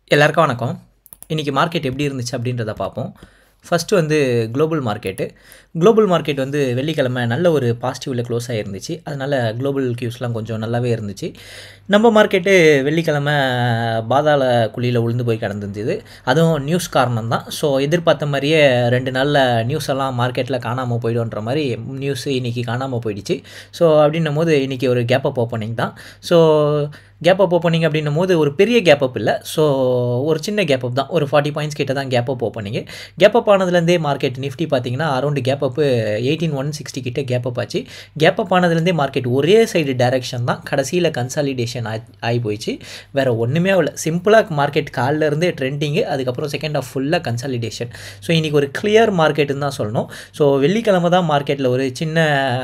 எல்லாருக்கும் வணக்கம் இன்றைக்கி மார்க்கெட் எப்படி இருந்துச்சு அப்படின்றத பார்ப்போம் ஃபஸ்ட்டு வந்து குளோபல் மார்க்கெட்டு குளோபல் மார்க்கெட் வந்து வெள்ளிக்கிழமை நல்ல ஒரு பாசிட்டிவில் க்ளோஸ் ஆகிருந்துச்சு அதனால் குளோபல் கியூஸ்லாம் கொஞ்சம் நல்லாவே இருந்துச்சு நம்ம மார்க்கெட்டு வெள்ளிக்கிழமை பாதாள குழியில் உளுந்து போய் கிடந்துருந்தது அதுவும் நியூஸ் காரணம் தான் ஸோ எதிர்பார்த்த மாதிரியே ரெண்டு நாளில் நியூஸ் எல்லாம் மார்க்கெட்டில் காணாமல் போய்டுன்ற மாதிரி நியூஸ் இன்றைக்கி காணாமல் போயிடுச்சு ஸோ அப்படின்னும் போது இன்றைக்கி ஒரு கேப் அப் ஓப்பனிங் தான் ஸோ கேப் அப் ஓப்பனிங் அப்படின்னும் போது ஒரு பெரிய கேப் அப் இல்லை ஸோ ஒரு சின்ன கேப் அப் தான் ஒரு ஃபார்ட்டி பாயிண்ட்ஸ் கிட்ட தான் gap up opening gap up ஆனதுலேருந்தே மார்க்கெட் நிஃப்டி பார்த்தீங்கன்னா around gap up eighteen one sixty கிட்ட கேப் அப் ஆச்சு கேப் அப் ஆனதுலேருந்தே மார்க்கெட் ஒரே சைடு டைரக்ஷன் தான் கடைசியில் கன்சாலிடேஷன் ஆகி போயிடுச்சு வேறு ஒன்றுமே இல்லை சிம்பிளாக மார்க்கெட் காலில் இருந்தே ட்ரெண்டிங்கு அதுக்கப்புறம் செகண்ட் ஆஃப் ஃபுல்லாக கன்சாலிடேஷன் ஸோ இன்றைக்கி ஒரு கிளியர் மார்க்கெட்டுன்னு தான் சொல்லணும் ஸோ வெள்ளிக்கிழமை தான் மார்க்கெட்டில் ஒரு சின்ன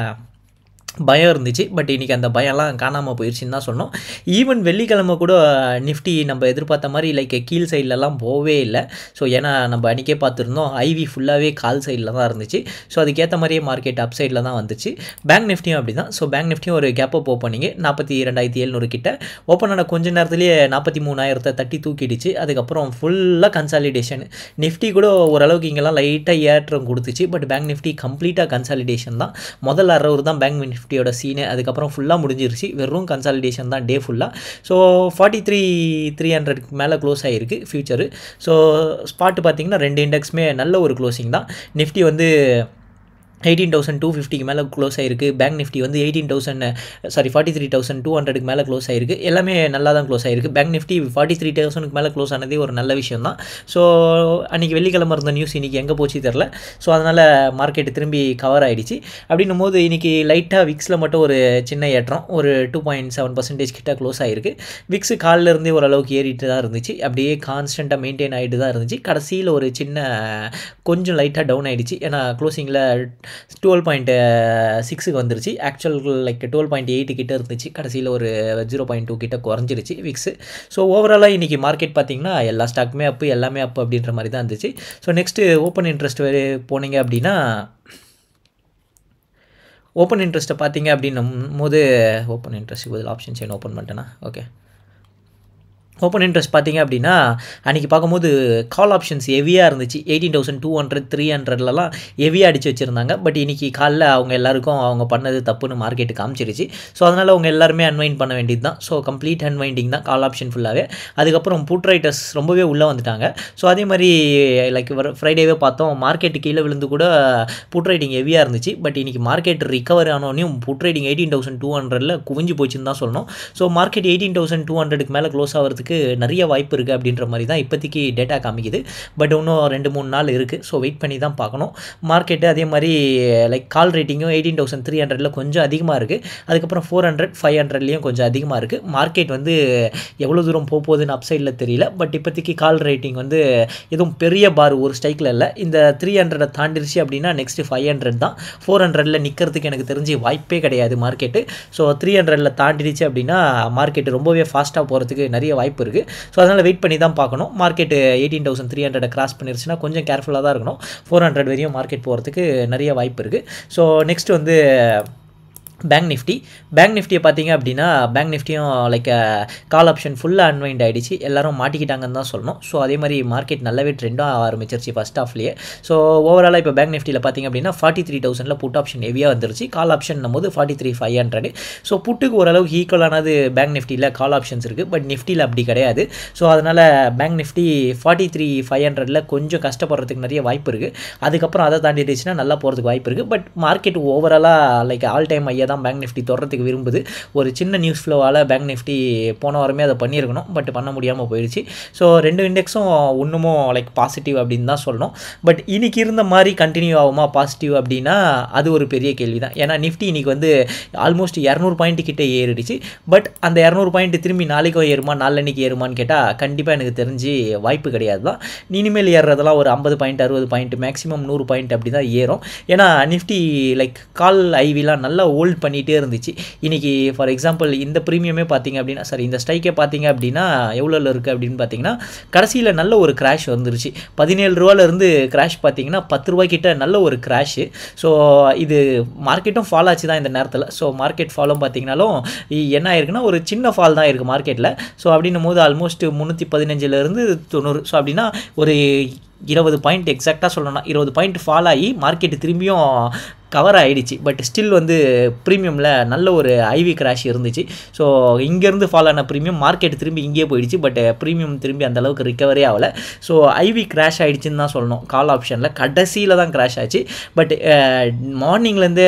பயம் இருந்துச்சு பட் இன்றைக்கி அந்த பயம்லாம் காணாமல் போயிடுச்சுன்னு தான் சொன்னோம் ஈவன் வெள்ளிக்கிழமை கூட நிஃப்டி நம்ம எதிர்பார்த்த மாதிரி லைக் கீழ் சைட்லலாம் போகவே இல்லை ஸோ ஏன்னா நம்ம அன்றைக்கே பார்த்துருந்தோம் ஐவி ஃபுல்லாகவே கால் சைடில் தான் இருந்துச்சு ஸோ அதுக்கேற்ற மாதிரியே மார்க்கெட் அப் சைடில் தான் வந்துச்சு பேங்க் நிஃப்டியும் அப்படி தான் ஸோ பேங்க் நிஃப்டியும் ஒரு கேப் அப் ஓப்பனிங்கு நாற்பத்தி ரெண்டாயிரத்தி எழுநூறு கிட்ட ஓப்பன் ஆன கொஞ்ச நேரத்துலேயே நாற்பத்தி மூணாயிரத்தை தட்டி தூக்கிடுச்சு அதுக்கப்புறம் ஃபுல்லாக கன்சாலிடேஷன் நிஃப்டி கூட ஓரளவுக்கு இங்கெல்லாம் லைட்டாக ஏற்றம் கொடுத்துச்சு பட் பேங்க் நிஃப்டி கம்ப்ளீட்டாக கன்சாலிடேஷன் தான் முதல் அறவர் தான் பேங்க் நிஃப்டியோட சீனு அதுக்கப்புறம் ஃபுல்லாக முடிஞ்சிருச்சு வெறும் கன்சாலிடேஷன் தான் டே ஃபுல்லாக ஸோ ஃபார்ட்டி த்ரீ த்ரீ ஹண்ட்ரட்க்கு மேலே க்ளோஸ் ஆகிருக்கு ஃபியூச்சரு ஸோ ஸ்பாட்டு பார்த்திங்கன்னா ரெண்டு இண்டெக்ஸுமே நல்ல ஒரு க்ளோசிங் தான் நிஃப்டி வந்து எயிட்டீன் தௌசண்ட் டூ ஃபிஃப்டிக்கு மேலே க்ளோஸ் ஆயிருக்கு பேங்க் நிஃப்டி வந்து eighteen thousand sorry forty three thousand two ஹண்ட்ரடுக்கு மேலே க்ளோஸ் ஆயிருக்கு எல்லாமே நல்லா தான் க்ளோஸ் ஆயிருக்கு பேங்க் நிஃப்டி ஃபார்ட்டி த்ரீ தௌசண்ட்க்கு மேலே க்ளோஸ் ஆனதே ஒரு நல்ல விஷயம் தான் ஸோ அன்றைக்கி வெள்ளிக்கிழமை இருந்த நியூஸ் இன்றைக்கி எங்கே போச்சு தெரில ஸோ அதனால் மார்க்கெட் திரும்பி கவர் ஆகிடுச்சு அப்படின்னும் போது இன்றைக்கி லைட்டாக விக்ஸில் மட்டும் ஒரு சின்ன ஏற்றம் ஒரு டூ பாயிண்ட் செவன் பர்சன்டேஜ் கிட்ட க்ளோஸ் ஆகிருக்கு விக்ஸு காலில் இருந்தே ஓரளவுக்கு ஏறிட்டு தான் இருந்துச்சு அப்படியே கான்ஸ்டண்ட்டாக மெயின்டைன் ஆகிட்டு தான் இருந்துச்சு கடைசியில் ஒரு சின்ன கொஞ்சம் லைட்டாக டவுன் ஆகிடுச்சு ஏன்னா க்ளோசிங்கில் டுவெல் பாயிண்ட் சிக்ஸுக்கு வந்துருச்சு actual like twelve point eight கிட்ட இருந்துச்சு கடைசியில் ஒரு ஜீரோ பாயிண்ட் டூ கிட்ட குறைஞ்சிருச்சு விக்ஸு ஸோ ஓவராலாக இன்றைக்கி மார்க்கெட் பார்த்திங்கன்னா எல்லா ஸ்டாக்குமே அப்பு எல்லாமே அப்பு அப்படின்ற மாதிரி தான் இருந்துச்சு ஸோ நெக்ஸ்ட்டு ஓப்பன் இன்ட்ரெஸ்ட் போனீங்க அப்படின்னா ஓப்பன் இன்ட்ரெஸ்ட்டை பார்த்தீங்க அப்படின்னும் போது ஓப்பன் இன்ட்ரெஸ்ட்டுக்கு பதில் ஆப்ஷன் செயின் ஓப்பன் பண்ணிட்டேன்னா ஓகே ஓப்பன் இன்ட்ரெஸ்ட் பார்த்தீங்க அப்படின்னா அன்றைக்கி பார்க்கும்போது கால் ஆப்ஷன்ஸ் ஹெவியாக இருந்துச்சு eighteen thousand two hundred three ஹண்ட்ரட்லலாம் ஹெவியாக அடித்து வச்சுருந்தாங்க பட் இன்றைக்கி காலைல அவங்க எல்லாருக்கும் அவங்க பண்ணது தப்புன்னு மார்க்கெட்டு காமிச்சிருச்சு ஸோ அதனால் அவங்க எல்லாருமே அன்வைண்ட் பண்ண வேண்டியது தான் ஸோ கம்ப்ளீட் அன்வைண்டிங் தான் கால் ஆப்ஷன் ஃபுல்லாகவே அதுக்கப்புறம் புட் ரைட்டர்ஸ் ரொம்பவே உள்ளே வந்துட்டாங்க ஸோ அதே மாதிரி லைக் ஃப்ரைடேவே பார்த்தோம் மார்க்கெட்டு கீழே விழுந்து கூட புட் ரைட்டிங் ஹெவியாக இருந்துச்சு பட் இன்றைக்கி மார்க்கெட் ரிகவர் ஆனோடனையும் put writing eighteen thousand two ஹண்ட்ரடில் குவிஞ்சு போச்சுன்னு தான் சொல்லணும் so market eighteen thousand two ஹண்ட்ரடுக்கு மேலே க்ளோஸ் ஆகிறதுக்கு நிறைய வாய்ப்பு இருக்குது அப்படின்ற மாதிரி தான் இப்போதைக்கு டேட்டா காமிக்குது பட் இன்னும் ரெண்டு மூணு நாள் இருக்குது ஸோ வெயிட் பண்ணி தான் பார்க்கணும் மார்க்கெட்டு அதே மாதிரி லைக் கால் ரேட்டிங்கும் எயிட்டீன் தௌசண்ட் த்ரீ ஹண்ட்ரடில் கொஞ்சம் அதிகமாக இருக்குது அதுக்கப்புறம் ஃபோர் ஹண்ட்ரட் ஃபைவ் ஹண்ட்ரட்லேயும் கொஞ்சம் அதிகமாக இருக்குது மார்க்கெட் வந்து எவ்வளோ தூரம் போக போகுதுன்னு அப்சைடில் தெரியல பட் இப்போதைக்கு கால் ரேட்டிங் வந்து எதுவும் பெரிய பார் ஒரு ஸ்டைக்கில் இல்லை இந்த த்ரீ ஹண்ட்ரடை தாண்டிருச்சு அப்படின்னா நெக்ஸ்ட்டு ஃபைவ் ஹண்ட்ரட் தான் ஃபோர் ஹண்ட்ரடில் நிற்கிறதுக்கு எனக்கு தெரிஞ்சு வாய்ப்பே கிடையாது மார்க்கெட்டு ஸோ த்ரீ ஹண்ட்ரடில் தாண்டிடுச்சு அப்படின்னா மார்க்கெட் ரொம்பவே ஃபாஸ்ட்டாக போகிறதுக்கு நிறைய வாய்ப்பு இருக்குது ஸோ அதனால் வெயிட் பண்ணி தான் பார்க்கணும் market eighteen thousand three hundred cross பண்ணிருச்சுன்னா கொஞ்சம் கேர்ஃபுல்லாக தான் இருக்கணும் ஃபோர் ஹண்ட்ரட் வரையும் மார்க்கெட் போகிறதுக்கு நிறைய வாய்ப்பு இருக்குது ஸோ நெக்ஸ்ட் வந்து பேங்க் நிஃப்டி பேங்க் நிஃப்டியை பார்த்தீங்க அப்படின்னா பேங்க் நிஃப்டியும் லைக் கால் ஆப்ஷன் ஃபுல்லாக அன்வைண்ட் ஆகிடுச்சு எல்லாரும் மாட்டிக்கிட்டாங்கன்னு தான் சொல்லணும் ஸோ அதே மாதிரி மார்க்கெட் நல்லாவே ட்ரெண்டாக ஆரம்பிச்சிருச்சு ஃபஸ்ட் ஆஃப்லேயே ஸோ ஓவராலாக இப்போ பேங்க் நிஃப்டியில் பார்த்தீங்க அப்படின்னா ஃபார்ட்டி த்ரீ தௌசண்டில் புட் ஆப்ஷன் ஹெவியாக வந்துருச்சு கால் ஆப்ஷன் போது forty three five hundred so புட்டுக்கு ஓரளவுக்கு ஈக்குவலானது பேங்க் நிஃப்டியில் கால் ஆப்ஷன்ஸ் இருக்குது பட் நிஃப்டியில் அப்படி கிடையாது ஸோ அதனால் bank Nifty forty three five ஹண்ட்ரடில் கொஞ்சம் கஷ்டப்படுறதுக்கு நிறைய வாய்ப்பு இருக்குது அதுக்கப்புறம் அதை தாண்டிடுச்சுன்னா நல்லா போகிறதுக்கு வாய்ப்பு இருக்குது பட் மார்க்கெட் ஓவராலாக லைக் ஆல் டைம் ஐயா தான் பேங்க் நிஃப்டி தொடரத்துக்கு விரும்புது ஒரு சின்ன நியூஸ் ஃப்ளோவால் பேங்க் நிஃப்டி போன வாரமே அதை பண்ணியிருக்கணும் பட் பண்ண முடியாமல் போயிடுச்சு ஸோ ரெண்டு இண்டெக்ஸும் ஒன்றுமும் லைக் பாசிட்டிவ் அப்படின்னு தான் சொல்லணும் பட் இன்றைக்கி இருந்த மாதிரி கண்டினியூ ஆகுமா பாசிட்டிவ் அப்படின்னா அது ஒரு பெரிய கேள்வி தான் ஏன்னா நிஃப்டி இன்றைக்கி வந்து ஆல்மோஸ்ட் இரநூறு பாயிண்ட் கிட்டே ஏறிடுச்சு பட் அந்த இரநூறு பாயிண்ட் திரும்பி நாளைக்கும் ஏறுமா நாளன்னைக்கு ஏறுமான்னு கேட்டால் கண்டிப்பாக எனக்கு தெரிஞ்சு வாய்ப்பு கிடையாது தான் இனிமேல் ஏறுறதெல்லாம் ஒரு ஐம்பது பாயிண்ட் அறுபது பாயிண்ட் மேக்ஸிமம் நூறு பாயிண்ட் அப்படி தான் ஏறும் ஏன்னா நிஃப்டி லைக் கால் ஐவிலாம் நல்லா ஓல்டு ஹோல்ட் பண்ணிகிட்டே இருந்துச்சு இன்றைக்கி ஃபார் எக்ஸாம்பிள் இந்த ப்ரீமியமே பார்த்தீங்க அப்படின்னா சாரி இந்த ஸ்ட்ரைக்கே பார்த்தீங்க அப்படின்னா எவ்வளோல இருக்குது அப்படின்னு பார்த்தீங்கன்னா கடைசியில் நல்ல ஒரு கிராஷ் வந்துருச்சு பதினேழு ரூபாலேருந்து கிராஷ் பார்த்தீங்கன்னா பத்து ரூபாய்க்கிட்ட நல்ல ஒரு கிராஷு ஸோ இது மார்க்கெட்டும் ஃபால் ஆச்சு தான் இந்த நேரத்தில் ஸோ மார்க்கெட் ஃபாலும் பார்த்தீங்கனாலும் இ- என்ன ஆயிருக்குன்னா ஒரு சின்ன ஃபால் தான் இருக்குது மார்க்கெட்டில் ஸோ அப்படின்னும் போது ஆல்மோஸ்ட் முந்நூற்றி பதினஞ்சுலேருந்து தொண்ணூறு ஸோ அப்படின்னா ஒரு இருபது பாயிண்ட் எக்ஸாக்டாக சொல்லணும்னா இருபது பாயிண்ட் ஃபால் ஆகி மார்க்கெட் திரும்பியும் கவர் ஆயிடுச்சு பட் ஸ்டில் வந்து ப்ரீமியமில் நல்ல ஒரு ஐவி கிராஷ் இருந்துச்சு ஸோ இங்கேருந்து ஃபால் ஆன ப்ரீமியம் மார்க்கெட் திரும்பி இங்கேயே போயிடுச்சு பட் ப்ரீமியம் திரும்பி அந்த அளவுக்கு ரிகவரே ஆகலை ஸோ ஐவி கிராஷ் ஆயிடுச்சுன்னு தான் சொல்லணும் கால் ஆப்ஷனில் கடைசியில் தான் கிராஷ் ஆச்சு பட் மார்னிங்லேருந்து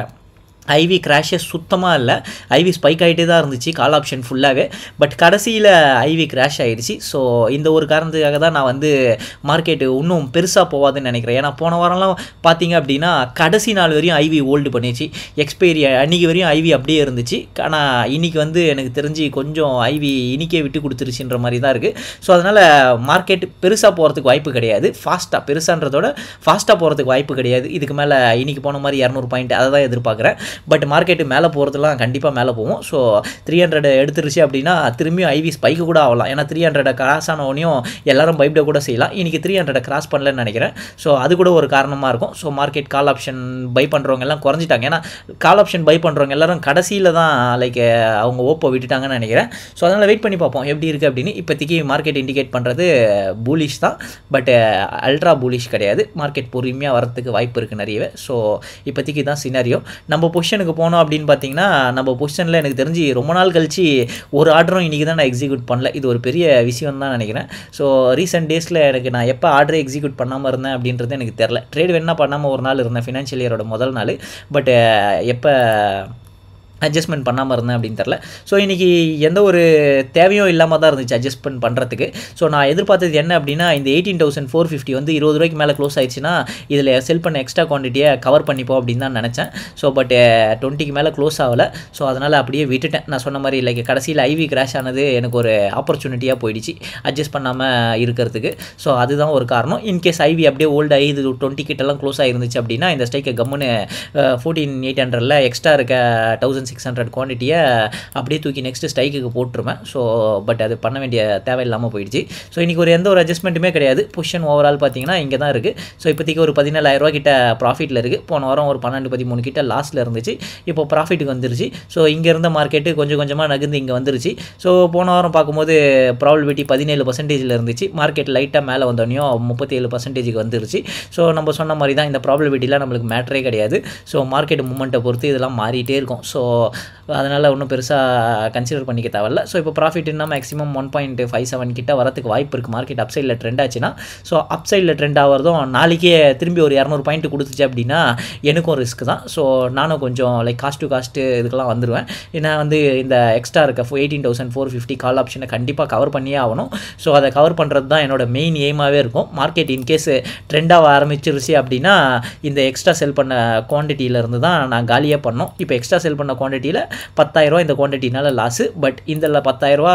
ஐவி கிராஷே சுத்தமாக இல்லை ஐவி ஸ்பைக் ஆகிட்டே தான் இருந்துச்சு கால் ஆப்ஷன் ஃபுல்லாகவே பட் கடைசியில் ஐவி கிராஷ் ஆயிடுச்சு ஸோ இந்த ஒரு காரணத்துக்காக தான் நான் வந்து மார்க்கெட்டு இன்னும் பெருசாக போகாதுன்னு நினைக்கிறேன் ஏன்னா போன வாரம்லாம் பார்த்தீங்க அப்படின்னா கடைசி நாள் வரையும் ஐவி ஹோல்டு பண்ணிச்சு எக்ஸ்பைரி அன்றைக்கி வரையும் ஐவி அப்படியே இருந்துச்சு ஆனால் இன்னைக்கு வந்து எனக்கு தெரிஞ்சு கொஞ்சம் ஐவி இனிக்கே விட்டு கொடுத்துருச்சுன்ற மாதிரி தான் இருக்குது ஸோ அதனால் மார்க்கெட் பெருசாக போகிறதுக்கு வாய்ப்பு கிடையாது ஃபாஸ்ட்டாக பெருசான்றதோட ஃபாஸ்ட்டாக போகிறதுக்கு வாய்ப்பு கிடையாது இதுக்கு மேலே இன்னைக்கு போன மாதிரி இரநூறு பாயிண்ட் அதை தான் எதிர்பார்க்குறேன் பட் மார்க்கெட்டு மேலே போகிறதுலாம் கண்டிப்பாக மேலே போகும் ஸோ த்ரீ ஹண்ட்ரட் எடுத்துருச்சு அப்படின்னா திரும்பியும் ஐவி ஸ்பைக்கு கூட ஆகலாம் ஏன்னா த்ரீ ஹண்ட்ரட் கிராஸ் ஆனவனையும் எல்லாரும் பயப்பட கூட செய்யலாம் இன்றைக்கி த்ரீ ஹண்ட்ரட் கிராஸ் பண்ணலன்னு நினைக்கிறேன் ஸோ அது கூட ஒரு காரணமாக இருக்கும் so market call option buy பண்ணுறவங்க எல்லாம் குறைஞ்சிட்டாங்க ஏன்னா கால் ஆப்ஷன் பை பண்ணுறவங்க எல்லாரும் கடைசியில் தான் லைக் அவங்க ஓப்போ விட்டுட்டாங்கன்னு நினைக்கிறேன் ஸோ அதனால் வெயிட் பண்ணி பார்ப்போம் எப்படி இருக்குது அப்படின்னு இப்போதைக்கு மார்க்கெட் இண்டிகேட் பண்ணுறது பூலிஷ் தான் பட் அல்ட்ரா பூலிஷ் கிடையாது மார்க்கெட் பொறுமையாக வரதுக்கு வாய்ப்பு இருக்குது நிறையவே ஸோ இப்போதைக்கு தான் சினாரியோ நம்ம பொசிஷனுக்கு போனோம் அப்படின்னு பார்த்தீங்கன்னா நம்ம பொசிஷனில் எனக்கு தெரிஞ்சு ரொம்ப நாள் கழிச்சு ஒரு ஆர்டரும் இன்றைக்கி தான் நான் எக்ஸிக்யூட் பண்ணல இது ஒரு பெரிய விஷயம் தான் நினைக்கிறேன் ஸோ ரீசெண்ட் டேஸில் எனக்கு நான் எப்போ ஆர்டரை எக்ஸிக்யூட் பண்ணாமல் இருந்தேன் அப்படின்றது எனக்கு தெரில ட்ரேட் வேணா பண்ணாமல் ஒரு நாள் இருந்தேன் ஃபினான்ஷியல் இயரோட முதல் நாள் பட் எப்போ அட்ஜஸ்ட்மெண்ட் பண்ணாமல் இருந்தேன் அப்படின்னு தெரில ஸோ இன்றைக்கி எந்த ஒரு தேவையும் இல்லாமல் தான் இருந்துச்சு அட்ஜஸ்ட்மெண்ட் பண்ணுறதுக்கு ஸோ நான் எதிர்பார்த்தது என்ன அப்படின்னா இந்த எயிட்டீன் தௌசண்ட் ஃபோர் ஃபிஃப்டி வந்து இருபது ரூபாய்க்கு மேலே க்ளோஸ் ஆயிடுச்சுன்னா இதில் செல் பண்ண எக்ஸ்ட்ரா குவான்டிட்டியை கவர் பண்ணிப்போம் அப்படின்னு தான் நினச்சேன் ஸோ பட் டுவெண்ட்டிக்கு மேலே க்ளோஸ் ஆகலை ஸோ அதனால் அப்படியே விட்டுட்டேன் நான் சொன்ன மாதிரி லைக் கடைசியில் ஐவி கிராஷ் ஆனது எனக்கு ஒரு ஆப்பர்ச்சுனிட்டியாக போயிடுச்சு அட்ஜஸ்ட் பண்ணாமல் இருக்கிறதுக்கு ஸோ அதுதான் ஒரு காரணம் இன்கேஸ் ஐவி அப்படியே ஓல்டு ஆகி இது டுவெண்ட்டி கிட்டலாம் க்ளோஸ் ஆகிருந்துச்சு அப்படின்னா இந்த ஸ்டைக்கை கம்முன்னு ஃபோர்டீன் எயிட் ஹண்ட்ரடில் எக்ஸ்ட்ரா இருக்க தௌசண்ட் சிக்ஸ் ஹண்ட்ரட் குவான்டிட்டியை அப்படியே தூக்கி நெக்ஸ்ட் ஸ்ட்ரைக்குக்கு போட்டுருவேன் ஸோ பட் அது பண்ண வேண்டிய தேவையில்லாமல் போயிடுச்சு ஸோ இன்றைக்கி ஒரு எந்த ஒரு அட்ஜஸ்ட்மெண்ட்டுமே கிடையாது பொசிஷன் ஓவரால் பார்த்தீங்கன்னா இங்கே தான் இருக்குது ஸோ இப்போதைக்கு ஒரு பதினேழாயிரரூவா கிட்ட ப்ராஃபிட்டில் இருக்குது போன வாரம் ஒரு பன்னெண்டு பதிமூணு கிட்ட லாஸில் இருந்துச்சு இப்போ ப்ராஃபிட்டுக்கு வந்துருச்சு ஸோ இங்கே இருந்த மார்க்கெட்டு கொஞ்சம் கொஞ்சமாக நகர்ந்து இங்கே வந்துருச்சு ஸோ போன வாரம் பார்க்கும்போது ப்ராபபிலிட்டி பதினேழு பர்சன்டேஜில் இருந்துச்சு மார்க்கெட் லைட்டாக மேலே வந்தோடனையும் முப்பத்தி ஏழு பர்சன்டேஜுக்கு வந்துருச்சு ஸோ நம்ம சொன்ன மாதிரி தான் இந்த ப்ராபபிலிட்டிலாம் நம்மளுக்கு மேட்டரே கிடையாது ஸோ மார்க்கெட் மூமெண்ட்டை பொறுத்து இதெல்லாம் மாறிட்டே இருக்கும் ஸோ அதனால் ஒன்றும் பெருசாக கன்சிடர் பண்ணிக்க தேவையில்ல ஸோ இப்போ ப்ராஃபிட்னா maximum one point five seven கிட்ட வரதுக்கு வாய்ப்பு இருக்குது மார்க்கெட் அப் சைடில் ட்ரெண்ட் ஆச்சுன்னா ஸோ அப் சைடில் ட்ரெண்ட் ஆகிறதும் நாளைக்கே திரும்பி ஒரு இரநூறு பாயிண்ட் கொடுத்துச்சு அப்படின்னா எனக்கும் ரிஸ்க் தான் ஸோ நானும் கொஞ்சம் லைக் காஸ்ட் டு காஸ்ட்டு இதுக்கெல்லாம் வந்துடுவேன் ஏன்னா வந்து இந்த எக்ஸ்ட்ரா இருக்க eighteen thousand four fifty call ஆப்ஷனை கண்டிப்பாக கவர் பண்ணியே ஆகணும் ஸோ அதை கவர் பண்ணுறது தான் என்னோட மெயின் எய்மாகவே இருக்கும் மார்க்கெட் இன்கேஸ் ட்ரெண்டாக ஆரம்பிச்சிருச்சு அப்படின்னா இந்த எக்ஸ்ட்ரா செல் பண்ண குவான்டிட்டியிலேருந்து தான் நான் காலியாக பண்ணோம் இப்போ எக்ஸ்ட்ரா செல் பண்ண குவான்டிட்டியில் பத்தாயிரரூவா இந்த குவான்டிட்டினால லாஸு பட் இந்த பத்தாயிரரூவா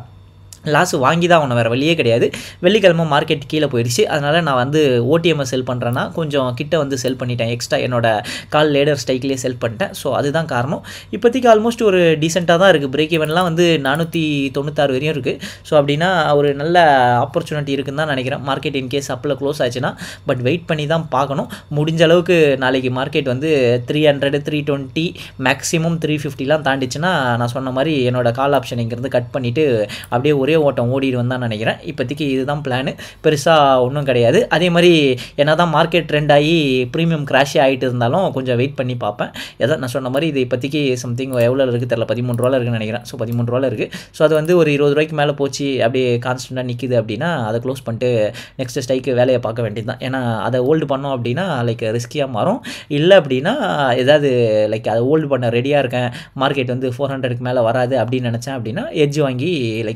லாஸ் வாங்கி தான் ஆகணும் வேறு வழியே கிடையாது வெள்ளிக்கிழமை மார்க்கெட் கீழே போயிடுச்சு அதனால் நான் வந்து ஓடிஎம்ஐ செல் பண்ணுறேன்னா கொஞ்சம் கிட்ட வந்து செல் பண்ணிட்டேன் எக்ஸ்ட்ரா என்னோட கால் லேடர் ஸ்டைக்லேயே செல் பண்ணிட்டேன் ஸோ அதுதான் காரணம் இப்போதைக்கு ஆல்மோஸ்ட் ஒரு டீசெண்டாக தான் இருக்குது பிரேக் ஈவன்லாம் வந்து நானூற்றி தொண்ணூத்தாறு வரையும் இருக்குது ஸோ அப்படின்னா ஒரு நல்ல ஆப்பர்ச்சுனிட்டி இருக்குன்னு தான் நினைக்கிறேன் மார்க்கெட் இன்கேஸ் அப்பில் க்ளோஸ் ஆச்சுன்னா பட் வெயிட் பண்ணி தான் பார்க்கணும் முடிஞ்ச அளவுக்கு நாளைக்கு மார்க்கெட் வந்து three hundred three twenty maximum three ஃபிஃப்டிலாம் தாண்டிச்சுன்னா நான் சொன்ன மாதிரி என்னோட கால் ஆப்ஷன் இங்கேருந்து கட் பண்ணிவிட்டு அப்படியே ஒரே ஓட்டம் ஓடிடுவேன் தான் நினைக்கிறேன் இப்போதைக்கு இதுதான் பிளானு பெருசாக ஒன்றும் கிடையாது அதே மாதிரி என்ன தான் மார்க்கெட் ட்ரெண்ட் ஆகி ப்ரீமியம் கிராஷே ஆகிட்டு இருந்தாலும் கொஞ்சம் வெயிட் பண்ணி பார்ப்பேன் எதை நான் சொன்ன மாதிரி இது இப்போதைக்கு சம்திங் எவ்வளோ இருக்குது தெரில பதிமூணு ரூபாவில் இருக்குன்னு நினைக்கிறேன் ஸோ பதிமூணு ரூபாவில் இருக்குது ஸோ அது வந்து ஒரு இருபது ரூபாய்க்கு மேலே போச்சு அப்படியே கான்ஸ்டண்ட்டாக நிற்கிது அப்படின்னா அதை க்ளோஸ் பண்ணிட்டு நெக்ஸ்ட் ஸ்டைக்கு வேலையை பார்க்க வேண்டியது தான் ஏன்னா அதை ஹோல்டு பண்ணோம் அப்படின்னா லைக் ரிஸ்கியாக மாறும் இல்லை அப்படின்னா ஏதாவது லைக் அதை ஹோல்டு பண்ண ரெடியாக இருக்கேன் மார்க்கெட் வந்து ஃபோர் ஹண்ட்ரடுக்கு மேலே வராது அப்படின்னு நினச்சேன் அப்படின்னா எட்ஜ் வாங்கி லைக் கண்ட்ரோல்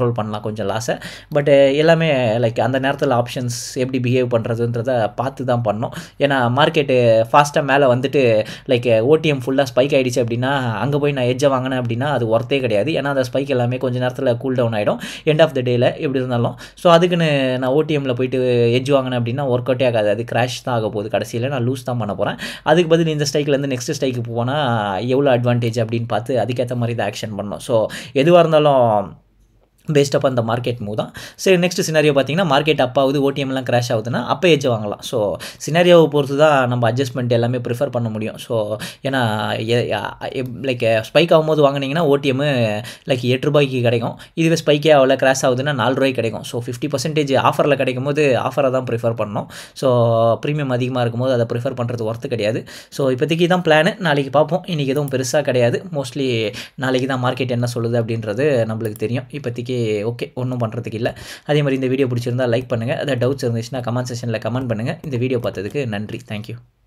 கண்ட்ரோல் பண்ணலாம் கொஞ்சம் லாஸை பட் எல்லாமே லைக் அந்த நேரத்தில் ஆப்ஷன்ஸ் எப்படி பிஹேவ் பண்ணுறதுன்றத பார்த்து தான் பண்ணோம் ஏன்னா மார்க்கெட்டு ஃபாஸ்ட்டாக மேலே வந்துட்டு லைக் ஓடிஎம் ஃபுல்லாக ஸ்பைக் ஆகிடுச்சு அப்படின்னா அங்கே போய் நான் எஜ்ஜை வாங்கினேன் அப்படின்னா அது ஒர்த்தே கிடையாது ஏன்னா அந்த ஸ்பைக் எல்லாமே கொஞ்ச நேரத்தில் கூல் டவுன் ஆகிடும் எண்ட் ஆஃப் த டேயில் எப்படி இருந்தாலும் ஸோ அதுக்குன்னு நான் ஓடிஎம்மில் போயிட்டு எஜ் வாங்கினேன் அப்படின்னா ஒர்க் அவுட்டே ஆகாது அது கிராஷ் தான் ஆக போகுது கடைசியில் நான் லூஸ் தான் பண்ண போகிறேன் அதுக்கு பதில் இந்த ஸ்ட்ரைக்லேருந்து நெக்ஸ்ட் ஸ்ட்ரைக்கு போனால் எவ்வளோ அட்வான்டேஜ் அப்படின்னு பார்த்து அதுக்கேற்ற மாதிரி தான் ஆக்ஷன் பண்ணோம் ஸோ எதுவாக இருந்தாலும் பேஸ்ட் அப் அந்த மார்க்கெட் மூவ் தான் சரி நெக்ஸ்ட் சினாரியோ பார்த்தீங்கன்னா மார்க்கெட் அப் ஆகுது ஓடிஎம்லாம் கிராஷ் ஆகுதுன்னா அப்போ எஜ் வாங்கலாம் ஸோ சினாரியோவை பொறுத்து தான் நம்ம அட்ஜஸ்ட்மெண்ட் எல்லாமே ப்ரிஃபர் பண்ண முடியும் ஸோ ஏன்னா லைக் ஸ்பைக் ஆகும்போது வாங்கினீங்கன்னா ஓடிஎம்மு லைக் எட்டு ரூபாய்க்கு கிடைக்கும் இதுவே ஸ்பைக்கே ஆகல கிராஷ் ஆகுதுன்னா நாலு ரூபாய்க்கு கிடைக்கும் ஸோ ஃபிஃப்டி பர்சன்டேஜ் ஆஃபரில் கிடைக்கும் போது ஆஃபரை தான் ப்ரிஃபர் பண்ணணும் ஸோ ப்ரீமியம் அதிகமாக இருக்கும்போது அதை ப்ரிஃபர் பண்ணுறது ஒர்த்து கிடையாது ஸோ இப்போதைக்கு தான் பிளானு நாளைக்கு பார்ப்போம் இன்றைக்கி எதுவும் பெருசாக கிடையாது மோஸ்ட்லி நாளைக்கு தான் மார்க்கெட் என்ன சொல்லுது அப்படின்றது நம்மளுக்கு தெரியும் இப்போதைக்கு ஓகே ஒன்றும் பண்ணுறதுக்கு இல்லை அதே மாதிரி இந்த வீடியோ பிடிச்சிருந்தா லைக் பண்ணுங்கள் அதை டவுட்ஸ் இருந்துச்சுன்னா கமெண்ட் செஷனில் கமெண்ட் பண்ணுங்கள் இந்த வீடியோ பார்த்ததுக்கு நன்றி தேங்க்யூ